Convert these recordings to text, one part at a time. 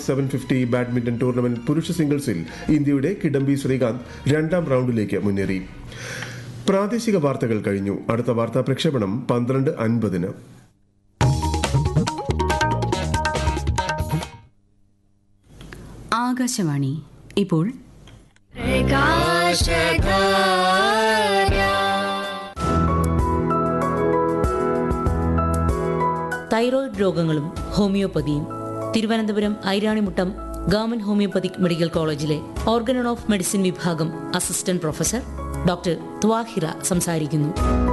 seven fifty badminton tournament പുരുഷ സിംഗിൾസിൽ ഇന്ത്യയുടെ കിഡംബി ശ്രീകാന്ത് രണ്ടാം റൌണ്ടിലേക്ക് മുന്നേറി പ്രാദേശിക വാർത്തകൾ കഴിഞ്ഞു അടുത്ത വാർത്താ പ്രക്ഷേപണം പന്ത്രണ്ട് അൻപതിന് ആകാശവാണി ഇപ്പോൾ തൈറോയ്ഡ് രോഗങ്ങളും ഹോമിയോപ്പതിയും Thiruvananthapuram Airanimuttam government homoeopathic medical കോളേജിലെ ഓർഗനൺ ഓഫ് മെഡിസിൻ വിഭാഗം അസിസ്റ്റന്റ് പ്രൊഫസർ ഡോക്ടർ ത്വാഹിറ സംസാരിക്കുന്നു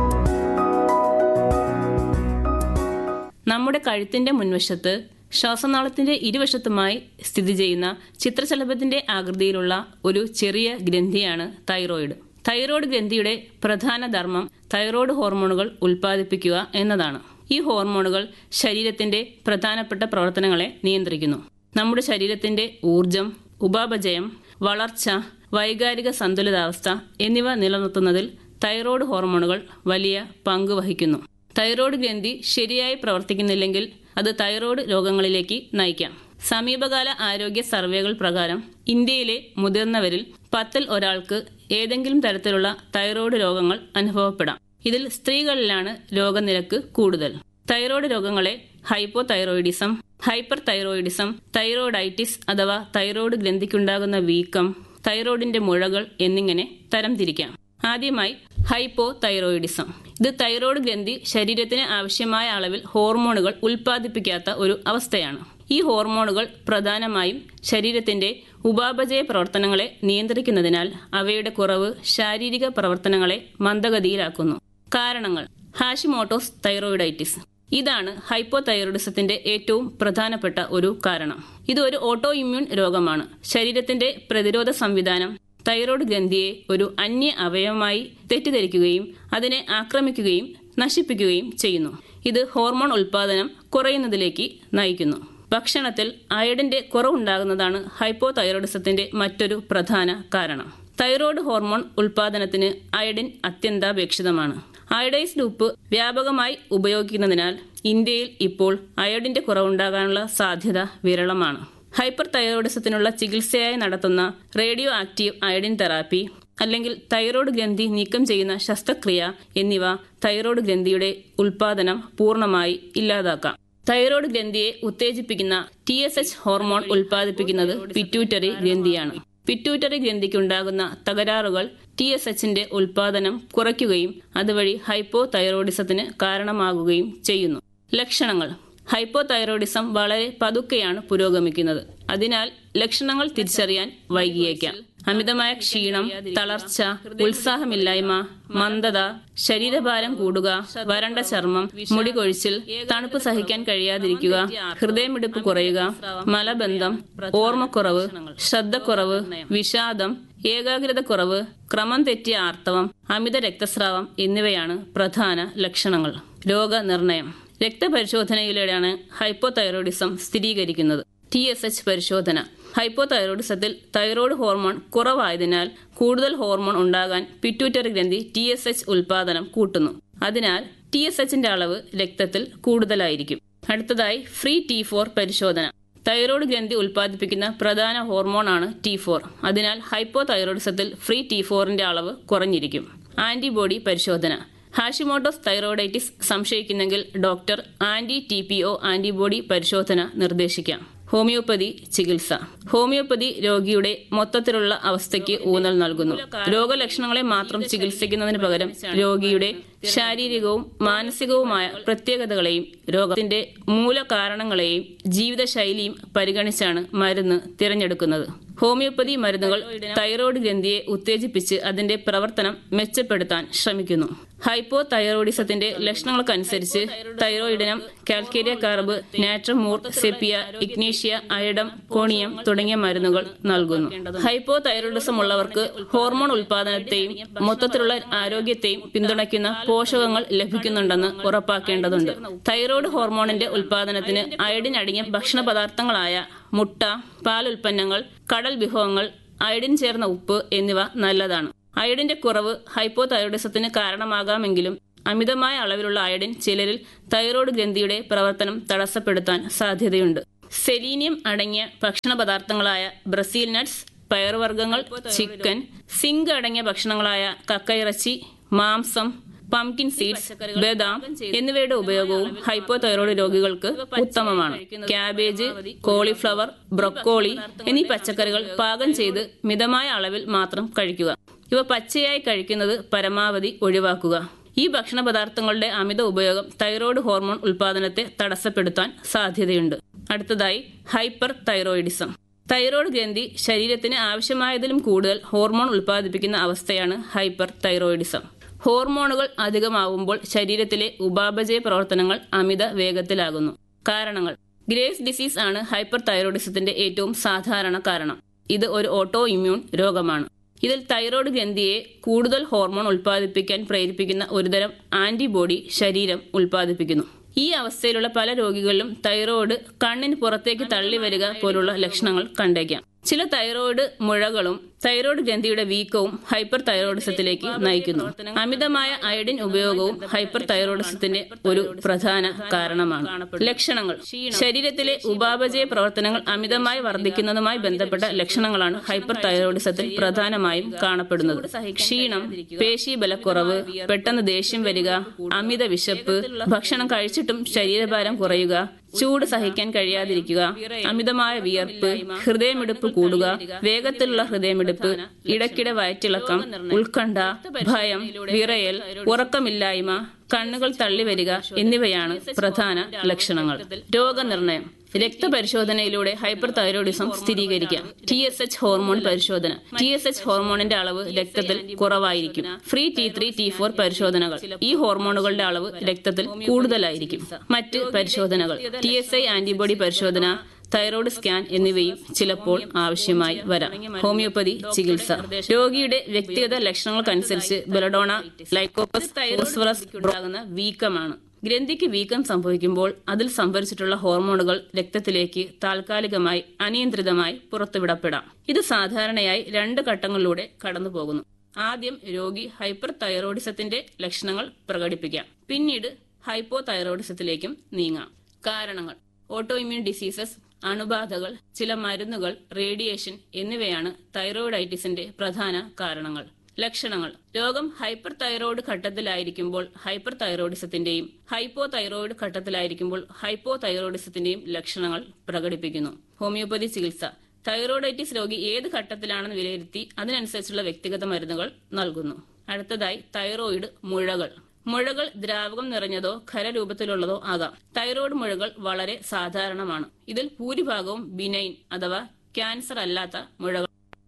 നമ്മുടെ കഴുത്തിന്റെ മുൻവശത്ത് ശ്വാസനാളത്തിന്റെ ഇരുവശത്തുമായി സ്ഥിതി ചെയ്യുന്ന ചിത്രശലഭത്തിന്റെ ആകൃതിയിലുള്ള ഒരു ചെറിയ ഗ്രന്ഥിയാണ് തൈറോയിഡ് തൈറോയ്ഡ് ഗ്രന്ഥിയുടെ പ്രധാന ധർമ്മം തൈറോയ്ഡ് ഹോർമോണുകൾ ഉൽപ്പാദിപ്പിക്കുക എന്നതാണ് ഈ ഹോർമോണുകൾ ശരീരത്തിന്റെ പ്രധാനപ്പെട്ട പ്രവർത്തനങ്ങളെ നിയന്ത്രിക്കുന്നു നമ്മുടെ ശരീരത്തിന്റെ ഊർജം ഉപാപചയം വളർച്ച വൈകാരിക സന്തുലിതാവസ്ഥ എന്നിവ നിലനിർത്തുന്നതിൽ തൈറോയ്ഡ് ഹോർമോണുകൾ വലിയ പങ്ക് വഹിക്കുന്നു തൈറോയ്ഡ് ഗ്രന്ഥി ശരിയായി പ്രവർത്തിക്കുന്നില്ലെങ്കിൽ അത് തൈറോയ്ഡ് രോഗങ്ങളിലേക്ക് നയിക്കാം സമീപകാല ആരോഗ്യ സർവേകൾ പ്രകാരം ഇന്ത്യയിലെ മുതിർന്നവരിൽ പത്തിൽ ഒരാൾക്ക് ഏതെങ്കിലും തരത്തിലുള്ള തൈറോയ്ഡ് രോഗങ്ങൾ അനുഭവപ്പെടാം ഇതിൽ സ്ത്രീകളിലാണ് രോഗനിരക്ക് കൂടുതൽ തൈറോയ്ഡ് രോഗങ്ങളെ hypo thyroidism hyper thyroidism thyroiditis അഥവാ തൈറോയ്ഡ് ഗ്രന്ഥിക്കുണ്ടാകുന്ന വീക്കം തൈറോയിഡിന്റെ മുഴകൾ എന്നിങ്ങനെ തരംതിരിക്കാം ആദ്യമായി ഹൈപ്പോ തൈറോയിഡിസം ഇത് തൈറോയ്ഡ് ഗ്രന്ഥി ശരീരത്തിന് ആവശ്യമായ അളവിൽ ഹോർമോണുകൾ ഉൽപ്പാദിപ്പിക്കാത്ത ഒരു അവസ്ഥയാണ് ഈ ഹോർമോണുകൾ പ്രധാനമായും ശരീരത്തിന്റെ ഉപാപചയ പ്രവർത്തനങ്ങളെ നിയന്ത്രിക്കുന്നതിനാൽ അവയുടെ കുറവ് ശാരീരിക പ്രവർത്തനങ്ങളെ മന്ദഗതിയിലാക്കുന്നു കാരണങ്ങൾ ഹാഷിമോട്ടോസ് തൈറോയിഡൈറ്റിസ് ഇതാണ് ഹൈപ്പോ തൈറോയിഡിസത്തിന്റെ ഏറ്റവും പ്രധാനപ്പെട്ട ഒരു കാരണം ഇത് ഒരു ഓട്ടോ ഇമ്മ്യൂൺ രോഗമാണ് ശരീരത്തിന്റെ പ്രതിരോധ സംവിധാനം തൈറോയ്ഡ് ഗ്രന്ഥിയെ ഒരു അന്യ അവയവമായി തെറ്റിദ്ധരിക്കുകയും അതിനെ ആക്രമിക്കുകയും നശിപ്പിക്കുകയും ചെയ്യുന്നു ഇത് ഹോർമോൺ ഉൽപാദനം കുറയുന്നതിലേക്ക് നയിക്കുന്നു ഭക്ഷണത്തിൽ അയഡിന്റെ കുറവുണ്ടാകുന്നതാണ് ഹൈപ്പോ തൈറോയിഡിസത്തിന്റെ മറ്റൊരു പ്രധാന കാരണം തൈറോയ്ഡ് ഹോർമോൺ ഉൽപാദനത്തിന് അയഡിൻ അത്യന്താപേക്ഷിതമാണ് അയഡൈസ്ഡ് ഉപ്പ് വ്യാപകമായി ഉപയോഗിക്കുന്നതിനാൽ ഇന്ത്യയിൽ ഇപ്പോൾ അയഡിന്റെ കുറവുണ്ടാകാനുള്ള സാധ്യത വിരളമാണ് ഹൈപ്പർ തൈറോയിഡിസത്തിനുള്ള ചികിത്സയായി നടത്തുന്ന റേഡിയോ ആക്റ്റീവ് അയഡിൻ തെറാപ്പി അല്ലെങ്കിൽ തൈറോയ്ഡ് ഗ്രന്ഥി നീക്കം ചെയ്യുന്ന ശസ്ത്രക്രിയ എന്നിവ തൈറോയ്ഡ് ഗ്രന്ഥിയുടെ ഉൽപാദനം പൂർണ്ണമായി ഇല്ലാതാക്കാം തൈറോയ്ഡ് ഗ്രന്ഥിയെ ഉത്തേജിപ്പിക്കുന്ന ടി എസ് എച്ച് ഹോർമോൺ ഉൽപ്പാദിപ്പിക്കുന്നത് പിറ്റ്യൂട്ടറി ഗ്രന്ഥിയാണ് പിറ്റ്യൂട്ടറി ഗ്രന്ഥിക്കുണ്ടാകുന്ന തകരാറുകൾ ടി എസ് എച്ചിന്റെ ഉൽപാദനം കുറയ്ക്കുകയും അതുവഴി ഹൈപ്പോ തൈറോയിഡിസത്തിന് കാരണമാകുകയും ചെയ്യുന്നു ലക്ഷണങ്ങൾ ഹൈപ്പോ തൈറോയിഡിസം വളരെ പതുക്കെയാണ് പുരോഗമിക്കുന്നത് അതിനാൽ ലക്ഷണങ്ങൾ തിരിച്ചറിയാൻ വൈകിയേക്കാം അമിതമായ ക്ഷീണം തളർച്ച ഉത്സാഹമില്ലായ്മ മന്ദത ശരീരഭാരം കൂടുക വരണ്ട ചർമ്മം മുടി കൊഴിച്ചിൽ തണുപ്പ് സഹിക്കാൻ കഴിയാതിരിക്കുക ഹൃദയമിടിപ്പ് കുറയുക മലബന്ധം ഓർമ്മക്കുറവ് ശ്രദ്ധക്കുറവ് വിഷാദം ഏകാഗ്രത കുറവ് ക്രമം തെറ്റിയ ആർത്തവം അമിത രക്തസ്രാവം എന്നിവയാണ് പ്രധാന ലക്ഷണങ്ങൾ രോഗനിർണയം രക്തപരിശോധനയിലൂടെയാണ് ഹൈപ്പോതൈറോയിഡിസം സ്ഥിരീകരിക്കുന്നത് ടി എസ് എച്ച് പരിശോധന ഹൈപ്പോതൈറോയിഡിസത്തിൽ തൈറോയ്ഡ് ഹോർമോൺ കുറവായതിനാൽ കൂടുതൽ ഹോർമോൺ ഉണ്ടാകാൻ പിറ്റ്യൂട്ടറി ഗ്രന്ഥി ടി എസ് എച്ച് ഉൽപാദനം കൂട്ടുന്നു അതിനാൽ ടി എസ് എച്ചിന്റെ അളവ് രക്തത്തിൽ കൂടുതലായിരിക്കും അടുത്തതായി ഫ്രീ ടി ഫോർ പരിശോധന തൈറോയ്ഡ് ഗ്രന്ഥി ഉൽപ്പാദിപ്പിക്കുന്ന പ്രധാന ഹോർമോണാണ് ടി ഫോർ അതിനാൽ ഹൈപ്പോ തൈറോയിഡിസത്തിൽ ഫ്രീ ടി ഫോറിന്റെ അളവ് കുറഞ്ഞിരിക്കും ആന്റിബോഡി പരിശോധന ഹാഷിമോട്ടോസ് തൈറോയിഡൈറ്റിസ് സംശയിക്കുന്നെങ്കിൽ doctor anti T P O antibody പരിശോധന നിർദ്ദേശിക്കാം ഹോമിയോപ്പതി ചികിത്സ ഹോമിയോപ്പതി രോഗിയുടെ മൊത്തത്തിലുള്ള അവസ്ഥയ്ക്ക് ഊന്നൽ നൽകുന്നു രോഗലക്ഷണങ്ങളെ മാത്രം ചികിത്സിക്കുന്നതിന് പകരം രോഗിയുടെ ശാരീരികവും മാനസികവുമായ പ്രത്യേകതകളെയും രോഗത്തിന്റെ മൂലകാരണങ്ങളെയും ജീവിതശൈലിയും പരിഗണിച്ചാണ് മരുന്ന് തിരഞ്ഞെടുക്കുന്നത് ഹോമിയോപ്പതി മരുന്നുകൾ തൈറോയ്ഡ് ഗ്രന്ഥിയെ ഉത്തേജിപ്പിച്ച് അതിന്റെ പ്രവർത്തനം മെച്ചപ്പെടുത്താൻ ശ്രമിക്കുന്നു ഹൈപ്പോ തൈറോയിഡിസത്തിന്റെ ലക്ഷണങ്ങൾക്കനുസരിച്ച് thyroidinum calcarea carb natrum mur sepia ignatia iodum conium തുടങ്ങിയ മരുന്നുകൾ നൽകുന്നു ഹൈപ്പോ തൈറോയിഡിസം ഉള്ളവർക്ക് ഹോർമോൺ ഉൽപാദനത്തെയും മൊത്തത്തിലുള്ള ആരോഗ്യത്തെയും പിന്തുണയ്ക്കുന്ന പോഷകങ്ങൾ ലഭിക്കുന്നുണ്ടെന്ന് ഉറപ്പാക്കേണ്ടതുണ്ട് തൈറോയ്ഡ് ഹോർമോണിന്റെ ഉൽപാദനത്തിന് അയഡിൻ അടങ്ങിയ ഭക്ഷണ പദാർത്ഥങ്ങളായ മുട്ട പാലുൽപ്പന്നങ്ങൾ കടൽ വിഭവങ്ങൾ അയഡിൻ ചേർന്ന ഉപ്പ് എന്നിവ നല്ലതാണ് അയഡിന്റെ കുറവ് ഹൈപ്പോ തൈറോയിഡിസത്തിന് കാരണമാകാമെങ്കിലും അമിതമായ അളവിലുള്ള അയഡിൻ ചിലരിൽ തൈറോയ്ഡ് ഗ്രന്ഥിയുടെ പ്രവർത്തനം തടസ്സപ്പെടുത്താൻ സാധ്യതയുണ്ട് സെലീനിയം അടങ്ങിയ ഭക്ഷണ പദാർത്ഥങ്ങളായ ബ്രസീൽ നട്ട്സ് പയറുവർഗ്ഗങ്ങൾ ചിക്കൻ സിങ്ക് അടങ്ങിയ ഭക്ഷണങ്ങളായ കക്കയിറച്ചി മാംസം പംകിൻ സീഡ്സ് ബദാം എന്നിവയുടെ ഉപയോഗവും ഹൈപ്പോതൈറോയ്ഡ് രോഗികൾക്ക് ഉത്തമമാണ് ക്യാബേജ് കോളിഫ്ലവർ ബ്രൊക്കോളി എന്നീ പച്ചക്കറികൾ പാകം ചെയ്ത് മിതമായ അളവിൽ മാത്രം കഴിക്കുക ഇവ പച്ചയായി കഴിക്കുന്നത് പരമാവധി ഒഴിവാക്കുക ഈ ഭക്ഷണ പദാർത്ഥങ്ങളുടെ അമിത ഉപയോഗം തൈറോയ്ഡ് ഹോർമോൺ ഉൽപാദനത്തെ തടസ്സപ്പെടുത്താൻ സാധ്യതയുണ്ട് അടുത്തതായി ഹൈപ്പർ തൈറോയിഡിസം തൈറോയ്ഡ് ഗ്രന്ഥി ശരീരത്തിന് ആവശ്യമായതിലും കൂടുതൽ ഹോർമോൺ ഉൽപ്പാദിപ്പിക്കുന്ന അവസ്ഥയാണ് ഹൈപ്പർ തൈറോയിഡിസം ഹോർമോണുകൾ അധികമാവുമ്പോൾ ശരീരത്തിലെ ഉപാപചയ പ്രവർത്തനങ്ങൾ അമിത വേഗത്തിലാകുന്നു കാരണങ്ങൾ ഗ്രേവ്സ് ഡിസീസ് ആണ് ഹൈപ്പർ തൈറോയിഡിസത്തിന്റെ ഏറ്റവും സാധാരണ കാരണം ഇത് ഒരു ഓട്ടോ ഇമ്മ്യൂൺ രോഗമാണ് ഇതിൽ തൈറോയ്ഡ് ഗ്രന്ഥിയെ കൂടുതൽ ഹോർമോൺ ഉൽപ്പാദിപ്പിക്കാൻ പ്രേരിപ്പിക്കുന്ന ഒരുതരം ആന്റിബോഡി ശരീരം ഉൽപ്പാദിപ്പിക്കുന്നു ഈ അവസ്ഥയിലുള്ള പല രോഗികളിലും തൈറോയ്ഡ് കണ്ണിന് പുറത്തേക്ക് തള്ളി വരിക പോലുള്ള ലക്ഷണങ്ങൾ കണ്ടേക്കാം ചില തൈറോയ്ഡ് മുഴകളും തൈറോയ്ഡ് ഗ്രന്ഥിയുടെ വീക്കവും ഹൈപ്പർ തൈറോയിഡിസത്തിലേക്ക് നയിക്കുന്നു അമിതമായ അയഡിൻ ഉപയോഗവും ഹൈപ്പർ തൈറോയിഡിസത്തിന്റെ ഒരു പ്രധാന കാരണമാണ് ലക്ഷണങ്ങൾ ശരീരത്തിലെ ഉപാപചയ പ്രവർത്തനങ്ങൾ അമിതമായി വർദ്ധിക്കുന്നതുമായി ബന്ധപ്പെട്ട ലക്ഷണങ്ങളാണ് ഹൈപ്പർ തൈറോയിഡിസത്തിൽ പ്രധാനമായും കാണപ്പെടുന്നത് ക്ഷീണം പേശി ബലക്കുറവ് പെട്ടെന്ന് ദേഷ്യം വരിക അമിത വിശപ്പ് ഭക്ഷണം കഴിച്ചിട്ടും ശരീരഭാരം കുറയുക ചൂട് സഹിക്കാൻ കഴിയാതിരിക്കുക അമിതമായ വിയർപ്പ് ഹൃദയമിടിപ്പ് കൂടുക വേഗത്തിലുള്ള ഹൃദയമിടിപ്പ് ഇടയ്ക്കിടെ വയറ്റിളക്കം ഉത്കണ്ഠ ഭയം വിറയൽ ഉറക്കമില്ലായ്മ കണ്ണുകൾ തള്ളിവരിക എന്നിവയാണ് പ്രധാന ലക്ഷണങ്ങൾ രോഗനിർണയം രക്തപരിശോധനയിലൂടെ ഹൈപ്പർ തൈറോയിഡിസം സ്ഥിരീകരിക്കാം ടി എസ് എച്ച് ഹോർമോൺ പരിശോധന ടി എസ് എച്ച് ഹോർമോണിന്റെ അളവ് രക്തത്തിൽ കുറവായിരിക്കും free T three T four പരിശോധനകൾ ഈ ഹോർമോണുകളുടെ അളവ് രക്തത്തിൽ കൂടുതലായിരിക്കും മറ്റ് പരിശോധനകൾ ടി എസ് ഐ ആന്റിബോഡി പരിശോധന തൈറോയ്ഡ് സ്കാൻ എന്നിവയും ചിലപ്പോൾ ആവശ്യമായി വരാം ഹോമിയോപ്പതി ചികിത്സ രോഗിയുടെ വ്യക്തിഗത ലക്ഷണങ്ങൾക്കനുസരിച്ച് ബെലഡോണ ലൈക്കോപ്പസ് ഫോസ്ഫറസ് ഉണ്ടാകുന്ന വീക്കമാണ് ഗ്രന്ഥിക്ക് വീക്കം സംഭവിക്കുമ്പോൾ അതിൽ സംഭരിച്ചിട്ടുള്ള ഹോർമോണുകൾ രക്തത്തിലേക്ക് താൽക്കാലികമായി അനിയന്ത്രിതമായി പുറത്തുവിടപ്പെടാം ഇത് സാധാരണയായി രണ്ട് ഘട്ടങ്ങളിലൂടെ കടന്നുപോകുന്നു ആദ്യം രോഗി ഹൈപ്പർ തൈറോയിഡിസത്തിന്റെ ലക്ഷണങ്ങൾ പ്രകടിപ്പിക്കാം പിന്നീട് ഹൈപ്പോ തൈറോയിഡിസത്തിലേക്കും നീങ്ങാം കാരണങ്ങൾ ഓട്ടോ ഇമ്മ്യൂൺ ഡിസീസസ് അണുബാധകൾ ചില മരുന്നുകൾ റേഡിയേഷൻ എന്നിവയാണ് തൈറോയിഡൈറ്റിസിന്റെ പ്രധാന കാരണങ്ങൾ ലക്ഷണങ്ങൾ രോഗം ഹൈപ്പർ തൈറോയ്ഡ് ഘട്ടത്തിലായിരിക്കുമ്പോൾ ഹൈപ്പർ തൈറോയിഡിസത്തിന്റെയും ഹൈപ്പോ തൈറോയിഡ് ഘട്ടത്തിലായിരിക്കുമ്പോൾ ഹൈപ്പോ തൈറോയിഡിസത്തിന്റെയും ലക്ഷണങ്ങൾ പ്രകടിപ്പിക്കുന്നു ഹോമിയോപ്പതി ചികിത്സ തൈറോയിഡൈറ്റിസ് രോഗി ഏത് ഘട്ടത്തിലാണെന്ന് വിലയിരുത്തി അതിനനുസരിച്ചുള്ള വ്യക്തിഗത മരുന്നുകൾ നൽകുന്നു അടുത്തതായി തൈറോയിഡ് മുഴകൾ മുഴകൾ ദ്രാവകം നിറഞ്ഞതോ ഖരരൂപത്തിലുള്ളതോ ആകാം തൈറോയ്ഡ് മുഴകൾ വളരെ സാധാരണമാണ് ഇതിൽ ഭൂരിഭാഗവും ബിനൈൻ അഥവാ ക്യാൻസർ അല്ലാത്ത മുഴകൾ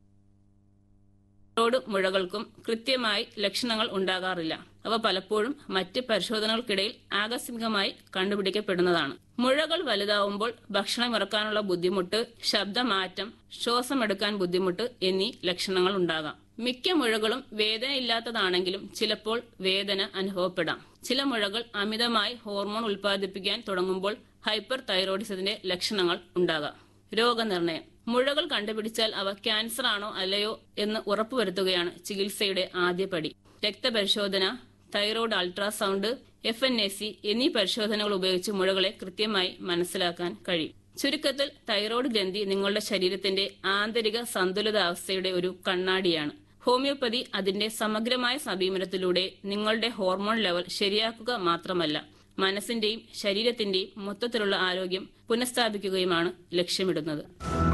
തൈറോയ്ഡ് മുഴകൾക്കും കൃത്യമായി ലക്ഷണങ്ങൾ ഉണ്ടാകാറില്ല അവ പലപ്പോഴും മറ്റ് പരിശോധനകൾക്കിടയിൽ ആകസ്മികമായി കണ്ടുപിടിക്കപ്പെടുന്നതാണ് മുഴകൾ വലുതാവുമ്പോൾ ഭക്ഷണം ഇറക്കാനുള്ള ബുദ്ധിമുട്ട് ശബ്ദമാറ്റം ശ്വാസമെടുക്കാൻ ബുദ്ധിമുട്ട് എന്നീ ലക്ഷണങ്ങൾ ഉണ്ടാകാം മിക്ക മുഴകളും വേദനയില്ലാത്തതാണെങ്കിലും ചിലപ്പോൾ വേദന അനുഭവപ്പെടാം ചില മുഴകൾ അമിതമായി ഹോർമോൺ ഉൽപ്പാദിപ്പിക്കാൻ തുടങ്ങുമ്പോൾ ഹൈപ്പർ തൈറോയിഡിസത്തിന്റെ ലക്ഷണങ്ങൾ ഉണ്ടാകാം രോഗനിർണയം മുഴകൾ കണ്ടുപിടിച്ചാൽ അവ ക്യാൻസർ ആണോ അല്ലയോ എന്ന് ഉറപ്പുവരുത്തുകയാണ് ചികിത്സയുടെ ആദ്യ പടി രക്തപരിശോധന thyroid ultrasound F N A C എന്നീ പരിശോധനകൾ ഉപയോഗിച്ച് മുഴകളെ കൃത്യമായി മനസ്സിലാക്കാൻ കഴിയും ചുരുക്കത്തിൽ തൈറോയ്ഡ് ഗ്രന്ഥി നിങ്ങളുടെ ശരീരത്തിന്റെ ആന്തരിക സന്തുലിതാവസ്ഥയുടെ ഒരു കണ്ണാടിയാണ് ഹോമിയോപ്പതി അതിന്റെ സമഗ്രമായ സമീപനത്തിലൂടെ നിങ്ങളുടെ ഹോർമോൺ ലെവൽ ശരിയാക്കുക മാത്രമല്ല മനസ്സിന്റെയും ശരീരത്തിന്റെയും മൊത്തത്തിലുള്ള ആരോഗ്യം പുനഃസ്ഥാപിക്കുകയുമാണ് ലക്ഷ്യമിടുന്നത്